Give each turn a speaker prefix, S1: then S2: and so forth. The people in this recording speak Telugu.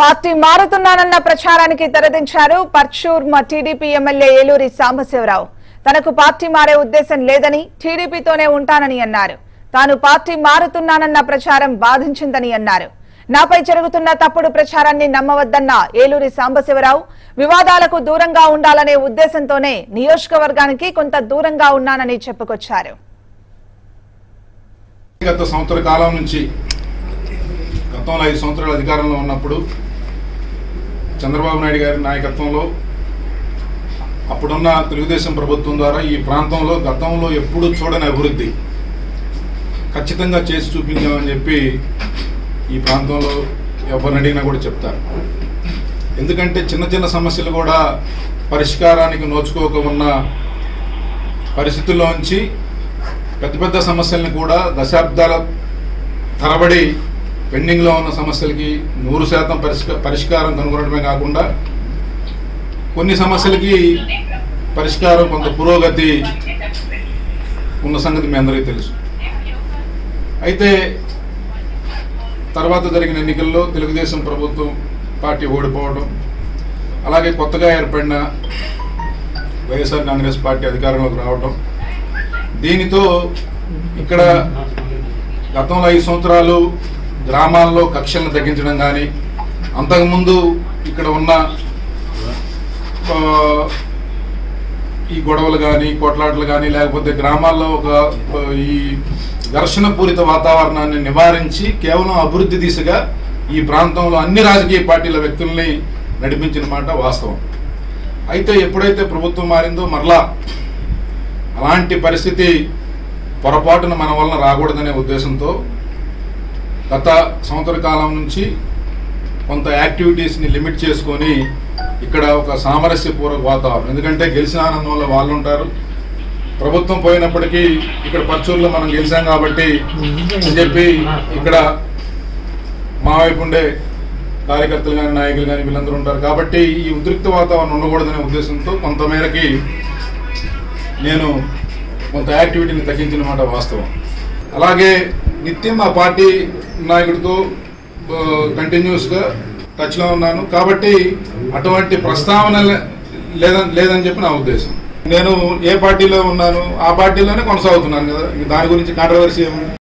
S1: పార్టీ మారుతున్నానన్న ప్రచారానికి తెరదించారు పర్చూర్ మా టీడీపీ ఎమ్మెల్యే ఏలూరి సాంబశివరావు తనకు పార్టీ మారే ఉద్దేశం లేదని టీడీపీతోనే ఉంటానని అన్నారు తాను పార్టీ మారుతున్నానన్న ప్రచారం బాధించిందని అన్నారు నాపై జరుగుతున్న తప్పుడు ప్రచారాన్ని నమ్మవద్దన్న ఏలూరి సాంబశివరావు వివాదాలకు దూరంగా ఉండాలనే ఉద్దేశంతోనే నియోజకవర్గానికి కొంత దూరంగా ఉన్నానని చెప్పుకొచ్చారు
S2: గత సంవత్సర కాలం నుంచి గతంలో ఐదు సంవత్సరాలు అధికారంలో ఉన్నప్పుడు చంద్రబాబు నాయుడు గారి నాయకత్వంలో అప్పుడున్న తెలుగుదేశం ప్రభుత్వం ద్వారా ఈ ప్రాంతంలో గతంలో ఎప్పుడూ చూడని అభివృద్ధి ఖచ్చితంగా చేసి చూపించామని చెప్పి ఈ ప్రాంతంలో ఎవరిని అడిగినా కూడా చెప్తారు ఎందుకంటే చిన్న చిన్న సమస్యలు కూడా పరిష్కారానికి నోచుకోక ఉన్న పరిస్థితుల్లోంచి పెద్ద పెద్ద సమస్యల్ని కూడా దశాబ్దాల తరబడి పెండింగ్లో ఉన్న సమస్యలకి నూరు శాతం పరిష్క పరిష్కారం కనుగొనడమే కాకుండా కొన్ని సమస్యలకి పరిష్కారం కొంత పురోగతి ఉన్న సంగతి మీ అందరికీ తెలుసు అయితే తర్వాత జరిగిన ఎన్నికల్లో తెలుగుదేశం ప్రభుత్వం పార్టీ ఓడిపోవడం అలాగే కొత్తగా ఏర్పడిన వైఎస్ఆర్ కాంగ్రెస్ పార్టీ అధికారంలోకి రావడం దీనితో ఇక్కడ గతంలో ఐదు సంవత్సరాలు గ్రామాల్లో కక్షలను తగ్గించడం కానీ అంతకుముందు ఇక్కడ ఉన్న ఆ, ఈ గొడవలు కానీ కొట్లాటలు కానీ లేకపోతే గ్రామాల్లో ఒక ఆ, ఈ ఘర్షణ పూరిత వాతావరణాన్ని నివారించి కేవలం అభివృద్ధి దిశగా ఈ ప్రాంతంలో అన్ని రాజకీయ పార్టీల వ్యక్తుల్ని నడిపించిన మాట వాస్తవం అయితే ఎప్పుడైతే ప్రభుత్వం మారిందో మరలా అలాంటి పరిస్థితి పొరపాటున మన వలన రాకూడదనే ఉద్దేశంతో గత సంవత్సర కాలం నుంచి కొంత యాక్టివిటీస్ని లిమిట్ చేసుకొని ఇక్కడ ఒక సామరస్యపూర్వక వాతావరణం ఎందుకంటే గెలిచిన ఆనందంలో వాళ్ళు ఉంటారు ప్రభుత్వం పోయినప్పటికీ ఇక్కడ పర్చూరులో మనం గెలిచాం కాబట్టి అని చెప్పి ఇక్కడ మా వైపు ఉండే కార్యకర్తలు కానీ నాయకులు కానీ వీళ్ళందరూ ఉంటారు కాబట్టి ఈ ఉద్రిక్త వాతావరణం ఉండకూడదనే ఉద్దేశంతో కొంతమేరకి నేను కొంత యాక్టివిటీని తగ్గించిన మాట వాస్తవం అలాగే నిత్యం మా పార్టీ నాయకుడితో కంటిన్యూస్గా టచ్లో ఉన్నాను కాబట్టి అటువంటి ప్రస్తావన లే- లేదని లేదని చెప్పి నా ఉద్దేశం నేను ఏ పార్టీలో ఉన్నాను ఆ పార్టీలోనే కొనసాగుతున్నాను కదా ఇంక దాని గురించి కాంట్రవర్సీ ఏముంది